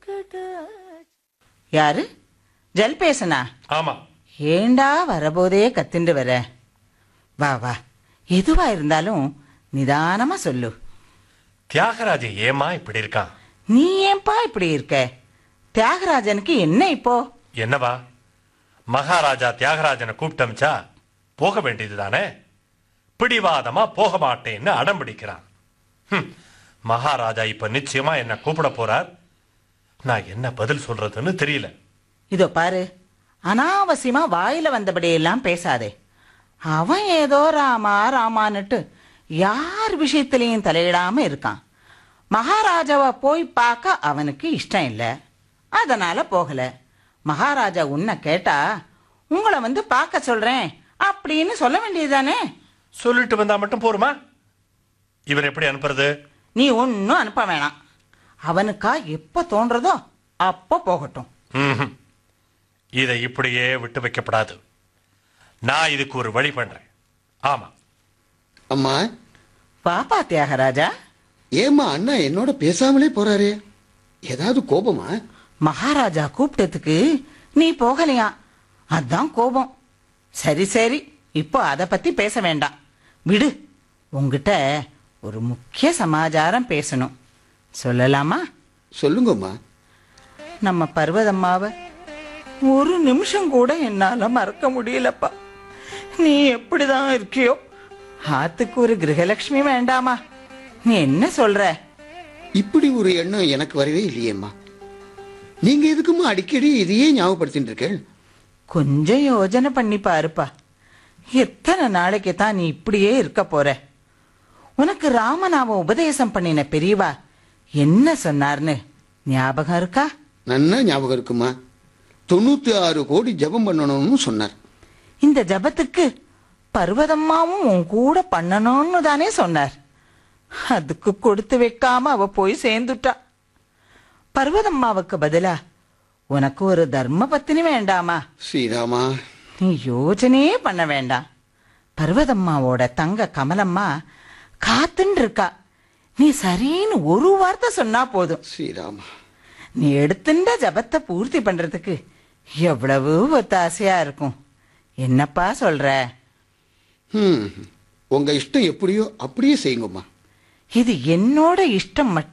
யாரு ஜல் பேசனா ஆமா ஏண்டா வரபோதே கத்திண்டு வர வா வா எதுவா இருந்தாலும் நிதானமா சொல்லு தியாகராஜன் ஏமா இப்படி இருக்கான் நீ ஏன்பா இப்படி இருக்க தியாகராஜனுக்கு என்ன இப்போ என்னவா மகாராஜா தியாகராஜனை கூப்பிட்டமிச்சா போக வேண்டியது தானே பிடிவாதமா போக மாட்டேன்னு அடம் பிடிக்கிறான் ஹம், மகாராஜா இப்ப நிச்சயமா என்ன கூப்பிட போறார் நான் என்ன பதில் சொல்றதுன்னு தெரியல இதோ பாரு அனாவசியமா வாயில வந்தபடியெல்லாம் பேசாதே அவன் ஏதோ ராமா ராமான்னுட்டு யார் விஷயத்திலையும் தலையிடாம இருக்கான் மகாராஜாவை போய் பார்க்க அவனுக்கு இஷ்டம் இல்லை அதனால போகல மகாராஜா உன்னை கேட்டா உங்களை வந்து பார்க்க சொல்றேன் அப்படின்னு சொல்ல வேண்டியதுதானே சொல்லிட்டு வந்தா மட்டும் போருமா இவர் எப்படி அனுப்புறது நீ ஒன்றும் அனுப்ப வேணாம் அவனுக்கா எப்போ தோன்றதோ அப்போ போகட்டும் ம்ஹும். இதை இப்படியே விட்டு வைக்கப்படாது நான் இதுக்கு ஒரு வழி பண்றேன் ஆமா அம்மா பாப்பா தியாகராஜா ஏம்மா அண்ணா என்னோட பேசாமலே போறாரே ஏதாவது கோபமா மகாராஜா கூப்பிட்டதுக்கு நீ போகலையா அதான் கோபம் சரி சரி இப்போ அதை பத்தி பேச வேண்டாம் விடு உங்ககிட்ட ஒரு முக்கிய சமாச்சாரம் பேசணும் சொல்லலாமா சொல்லுங்கம்மா நம்ம பர்வதம்மாவை ஒரு நிமிஷம் கூட என்னால மறக்க முடியலப்பா நீ எப்படிதான் இருக்கியோ ஆத்துக்கு ஒரு கிரகலட்சுமி வேண்டாமா நீ என்ன சொல்ற இப்படி ஒரு எண்ணம் எனக்கு வரவே இல்லையேம்மா நீங்க எதுக்குமா அடிக்கடி இதையே ஞாபகப்படுத்திட்டு இருக்கேன் கொஞ்சம் யோஜனை பண்ணி பாருப்பா எத்தனை நாளைக்கு தான் நீ இப்படியே இருக்க போற உனக்கு ராமநாம உபதேசம் பண்ணின பெரியவா என்ன சொன்னார்னு ஞாபகம் இருக்கா நன்னா ஞாபகம் இருக்குமா தொண்ணூத்தி ஆறு கோடி ஜெபம் பண்ணணும்னு சொன்னார் இந்த ஜபத்துக்கு பர்வதம்மாவும் உன் கூட பண்ணணும்னு தானே சொன்னார் அதுக்கு கொடுத்து வைக்காம அவ போய் சேர்ந்துட்டா பர்வதம்மாவுக்கு பதிலா உனக்கு ஒரு தர்ம பத்தினி வேண்டாமா ஸ்ரீராமா நீ யோசனையே பண்ண வேண்டாம் பர்வதம்மாவோட தங்க கமலம்மா காத்துன்னு இருக்கா நீ சரின்னு ஒரு வார்த்தை சொன்னா போதும் ஸ்ரீராமா நீ எடுத்துட்ட ஜபத்தை பூர்த்தி பண்றதுக்கு எவ்வளவு ஒத்தாசையா இருக்கும் என்னப்பா சொல்ற ம் உங்க இஷ்டம் எப்படியோ அப்படியே செய்யுங்கம்மா இது என்னோட இஷ்டம் மட்டும்